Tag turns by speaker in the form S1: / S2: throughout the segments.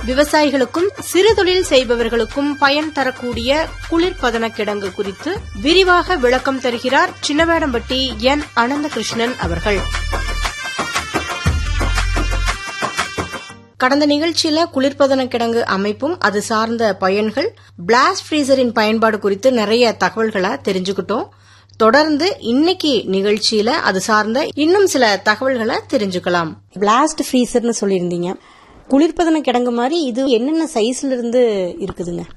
S1: விவசாயிகளுக்கும் சிறுதொழில் செய்பவர்களுக்கும் பயன் தரக்கூடிய குளிர்பதன கிடங்கு குறித்து விரிவாக விளக்கம் தருகிறார் சின்னவேடம்பட்டி என் அனந்தகிருஷ்ணன் அவர்கள் கடந்த நிகழ்ச்சியில குளிர்பதன கிடங்கு அமைப்பும் அது சார்ந்த பயன்கள் பிளாஸ்ட் ஃப்ரீசரின் பயன்பாடு குறித்து நிறைய தகவல்களை தெரிஞ்சுக்கிட்டோம் தொடர்ந்து இன்னைக்கு நிகழ்ச்சியில அது சார்ந்த இன்னும் சில தகவல்களை தெரிஞ்சுக்கலாம் பிளாஸ்ட் ஃப்ரீசர்னு சொல்லியிருந்தீங்க குளிர்பதன கிடங்கு மாதிரி இது என்னென்ன சைஸ்ல இருந்து இருக்குதுங்க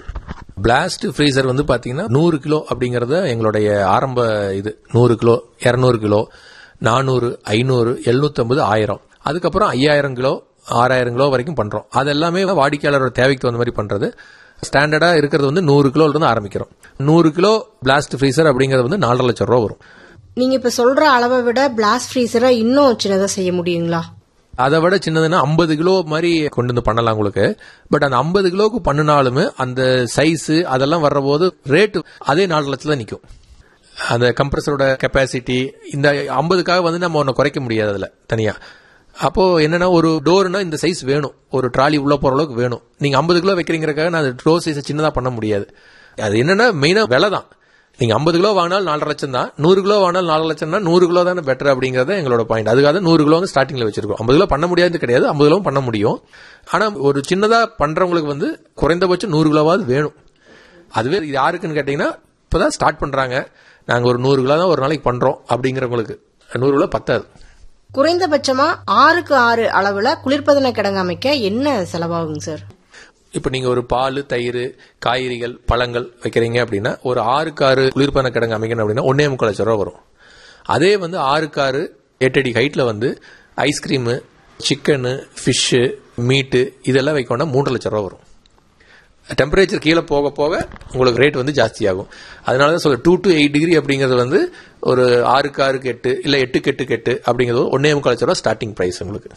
S2: பிளாஸ்ட் ஃப்ரீசர் வந்து பாத்தீங்கன்னா நூறு கிலோ அப்படிங்கறது எங்களுடைய ஆரம்ப இது நூறு கிலோ இருநூறு கிலோ நானூறு ஐநூறு எழுநூத்தம்பது ஆயிரம் அதுக்கப்புறம் ஐயாயிரம் கிலோ ஆறாயிரம் கிலோ வரைக்கும் பண்றோம் அது எல்லாமே வாடிக்கையாளரோட தேவைக்கு தகுந்த மாதிரி பண்றது ஸ்டாண்டர்டா இருக்கிறது வந்து நூறு கிலோல இருந்து ஆரம்பிக்கிறோம் நூறு கிலோ பிளாஸ்ட் ஃப்ரீசர் அப்படிங்கிறது வந்து நாலரை லட்சம் ரூபா வரும்
S1: நீங்க இப்ப சொல்ற அளவை விட பிளாஸ்ட் ஃப்ரீசரை இன்னும் சின்னதா செய்ய முடியுங்களா
S2: அதை விட சின்னதுன்னா ஐம்பது கிலோ மாதிரி கொண்டு வந்து பண்ணலாம் உங்களுக்கு பட் அந்த ஐம்பது கிலோவுக்கு பண்ணினாலுமே அந்த சைஸ் அதெல்லாம் வர்ற போது ரேட்டு அதே நாலு லட்சத்துல நிற்கும் அந்த கம்ப்ரஸரோட கெப்பாசிட்டி இந்த ஐம்பதுக்காக வந்து நம்ம ஒன்று குறைக்க முடியாது அதில் தனியா அப்போ என்னன்னா ஒரு டோர்னா இந்த சைஸ் வேணும் ஒரு ட்ராலி உள்ள போற அளவுக்கு வேணும் நீங்க ஐம்பது கிலோ வைக்கிறீங்கிறக்காக நான் டோர் சைஸை சின்னதா பண்ண முடியாது அது என்னன்னா மெயினா விலை தான் நீங்க ஐம்பது கிலோ வாங்கினாலும் நாலரை லட்சம் தான் நூறு கிலோ வாங்கினாலும் நாலு லட்சம்னா நூறு கிலோ தானே பெட்டர் அப்படிங்கறத எங்களோட பாயிண்ட் அதுக்காக நூறு கிலோ வந்து ஸ்டார்டிங்ல வச்சிருக்கோம் ஐம்பது கிலோ பண்ண முடியாது கிடையாது ஐம்பது கிலோ பண்ண முடியும் ஆனா ஒரு சின்னதா பண்றவங்களுக்கு வந்து குறைந்தபட்சம் நூறு கிலோவாவது வேணும் அதுவே இது யாருக்குன்னு கேட்டீங்கன்னா இப்பதான் ஸ்டார்ட் பண்றாங்க நாங்க ஒரு நூறு கிலோ தான் ஒரு நாளைக்கு பண்றோம் அப்படிங்கிறவங்களுக்கு நூறு கிலோ பத்தாது
S1: குறைந்தபட்சமா ஆறுக்கு ஆறு அளவுல குளிர்பதன கிடங்கு அமைக்க என்ன செலவாகுங்க சார்
S2: இப்போ நீங்க ஒரு பால் தயிர் காய்கறிகள் பழங்கள் வைக்கிறீங்க அப்படின்னா ஒரு ஆறுக்கு ஆறு குளிர்பான கிடங்கு அமைக்கணும் அப்படின்னா ஒன்னே முக்கால் லட்சம் ரூபா வரும் அதே வந்து ஆறுக்கு ஆறு எட்டு அடி ஹைட்ல வந்து ஐஸ்கிரீமு சிக்கனு ஃபிஷ்ஷு மீட்டு இதெல்லாம் வைக்கணும்னா மூன்று லட்சம் ரூபா வரும் டெம்பரேச்சர் கீழே போக போக உங்களுக்கு ரேட் வந்து ஜாஸ்தியாகும் அதனால தான் சொல்ல டூ டு எயிட் டிகிரி அப்படிங்கிறது வந்து ஒரு ஆறுக்கு ஆறுக்கு எட்டு இல்லை எட்டுக்கு எட்டுக்கு எட்டு அப்படிங்கிறது ஒன்னே முக்கால் லட்சம் ரூபா ஸ்டார்டிங் ப்ரைஸ் உங்களுக்கு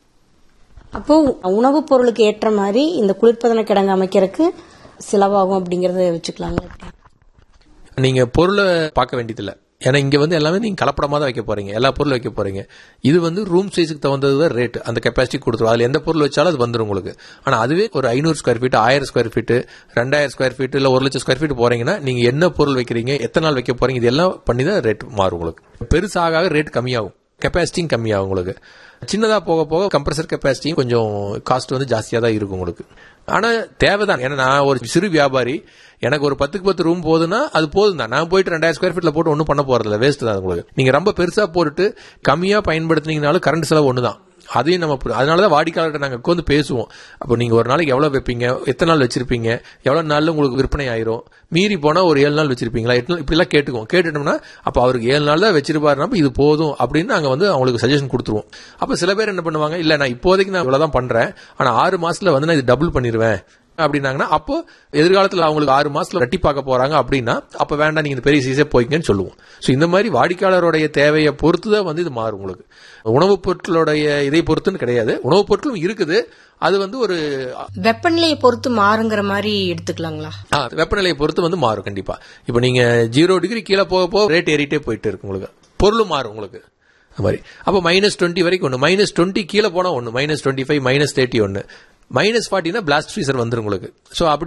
S1: அப்போ உணவுப் பொருளுக்கு ஏற்ற மாதிரி இந்த குளிர்பதன கிடங்கு அமைக்கிறதுக்கு செலவாகும் அப்படிங்கறத வச்சுக்கலாங்களா
S2: நீங்க பொருளை பார்க்க வேண்டியதில்லை ஏன்னா இங்க வந்து எல்லாமே நீங்க கலப்படமா தான் வைக்க போறீங்க எல்லா பொருளும் வைக்க போறீங்க இது வந்து ரூம் சைஸுக்கு தகுந்தது தான் ரேட் அந்த கெப்பாசிட்டி கொடுத்துரும் அதுல எந்த பொருள் வச்சாலும் அது வந்துடும் உங்களுக்கு ஆனா அதுவே ஒரு ஐநூறு ஸ்கொயர் ஃபீட் ஆயிரம் ஸ்கொயர் ஃபீட் ரெண்டாயிரம் ஸ்கொயர் ஃபீட் இல்ல ஒரு லட்சம் ஸ்கொயர் ஃபீட் போறீங்கன்னா நீங்க என்ன பொருள் வைக்கிறீங்க எத்தனை நாள் வைக்க போறீங்க இதெல்லாம் பண்ணி தான் ரேட் மாறும் உங்களுக்கு பெருசாக ரேட் கம்மியாகும் கெப்பாசிட்டியும் கம்மியாகும் உங்களுக்கு சின்னதா போக போக கம்ப்ரஸர் கெப்பாசிட்டியும் கொஞ்சம் காஸ்ட் வந்து ஜாஸ்தியா தான் இருக்கும் உங்களுக்கு ஆனா தேவைதான் ஏன்னா நான் ஒரு சிறு வியாபாரி எனக்கு ஒரு பத்துக்கு பத்து ரூம் போதுன்னா அது போதும் தான் நான் போயிட்டு ரெண்டாயிரம் ஸ்கொயர் ஃபீட்ல போட்டு ஒன்றும் பண்ண போறதில்ல வேஸ்ட் தான் உங்களுக்கு நீங்க ரொம்ப பெருசா போட்டுட்டு கம்மியா பயன்படுத்தினீங்கனாலும் கரண்ட் செலவு ஒன்று தான் அதையும் நம்ம அதனால தான் வாடிக்கையாளர்கிட்ட நாங்கள் உட்காந்து பேசுவோம் அப்போ நீங்கள் ஒரு நாளைக்கு எவ்வளோ வைப்பீங்க எத்தனை நாள் வச்சிருப்பீங்க எவ்வளோ நாளில் உங்களுக்கு விற்பனை ஆயிரும் மீறி போனால் ஒரு ஏழு நாள் வச்சிருப்பீங்களா எட்டு நாள் இப்படிலாம் கேட்டுக்குவோம் கேட்டுட்டோம்னா அப்போ அவருக்கு ஏழு நாள் தான் வச்சிருப்பாருன்னா இது போதும் அப்படின்னு நாங்கள் வந்து அவங்களுக்கு சஜஷன் கொடுத்துருவோம் அப்போ சில பேர் என்ன பண்ணுவாங்க இல்லை நான் இப்போதைக்கு நான் இவ்வளோ தான் பண்ணுறேன் ஆனால் ஆறு மாசத்துல வந்து நான் இது டபுள் பண்ணிடுவேன் அப்படின்னாங்கன்னா அப்போ எதிர்காலத்தில் அவங்களுக்கு ஆறு மாசத்துல ரெட்டி பார்க்க போறாங்க அப்படின்னா அப்ப வேண்டாம் நீங்க இந்த பெரிய சீசே போய்க்கன்னு சொல்லுவோம் ஸோ இந்த மாதிரி வாடிக்கையாளருடைய தேவையை பொறுத்து தான் வந்து இது மாறும் உங்களுக்கு உணவுப் பொருட்களுடைய இதை பொறுத்துன்னு கிடையாது உணவுப் பொருட்களும் இருக்குது அது வந்து ஒரு
S1: வெப்பநிலையை பொறுத்து மாறுங்கிற மாதிரி எடுத்துக்கலாங்களா
S2: ஆ, வெப்பநிலையை பொறுத்து வந்து மாறும் கண்டிப்பா இப்போ நீங்க ஜீரோ டிகிரி கீழே போக போக ரேட் ஏறிட்டே போயிட்டு இருக்கு உங்களுக்கு பொருளும் மாறும் உங்களுக்கு அது மாதிரி அப்போ மைனஸ் டுவெண்ட்டி வரைக்கும் ஒன்று மைனஸ் டுவெண்ட்டி கீழே போனால் ஒன்று minus twenty five minus thirty ஒன்று மைனஸ் ஃபார்ட்டினா பிளாஸ்ட் ஃப்ரீசர் வந்துடும் உங்களுக்கு ஸோ அப்படி